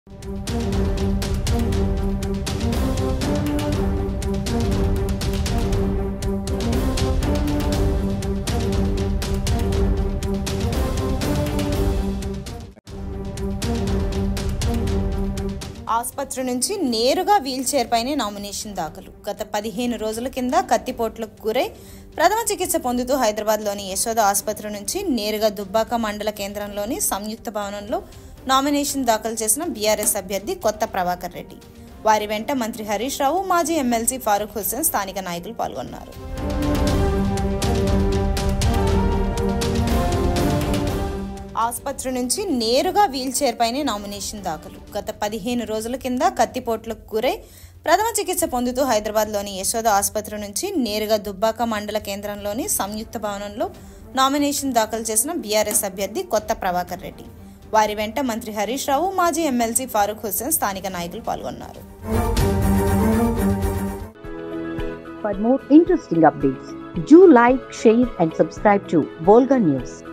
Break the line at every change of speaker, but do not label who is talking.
ఆసుపత్రి నుంచి నేరుగా వీల్ చైర్ పైనే నామినేషన్ దాఖలు గత పదిహేను రోజుల కింద కత్తిపోట్లకు గురై ప్రథమ చికిత్స పొందుతూ హైదరాబాద్లోని యశోద ఆసుపత్రి నుంచి నేరుగా దుబ్బాక మండల కేంద్రంలోని సంయుక్త భవనంలో నామినేషన్ దాఖలు చేసిన బీఆర్ఎస్ అభ్యర్థి కొత్త ప్రభాకర్ రెడ్డి వారి వెంట మంత్రి హరీష్ రావు మాజీ ఎమ్మెల్సీ ఫారూక్ హుస్సేన్ స్థానిక నాయకులు పాల్గొన్నారు ఆసుపత్రి నుంచి నేరుగా వీల్ చైర్ పైనే నామినేషన్ దాఖలు గత పదిహేను రోజుల కింద కత్తిపోట్లకు గురై ప్రథమ చికిత్స పొందుతూ హైదరాబాద్లోని యశోద ఆసుపత్రి నుంచి నేరుగా దుబ్బాక మండల కేంద్రంలోని సంయుక్త భవనంలో నామినేషన్ దాఖలు చేసిన బీఆర్ఎస్ అభ్యర్థి కొత్త ప్రభాకర్ రెడ్డి వారి వెంట మంత్రి హరీష్ రావు మాజీ ఎమ్మెల్సీ ఫారూక్ హుస్సేన్ స్థానిక నాయకులు పాల్గొన్నారు
For more interesting updates, do like, share, and subscribe to Volga News.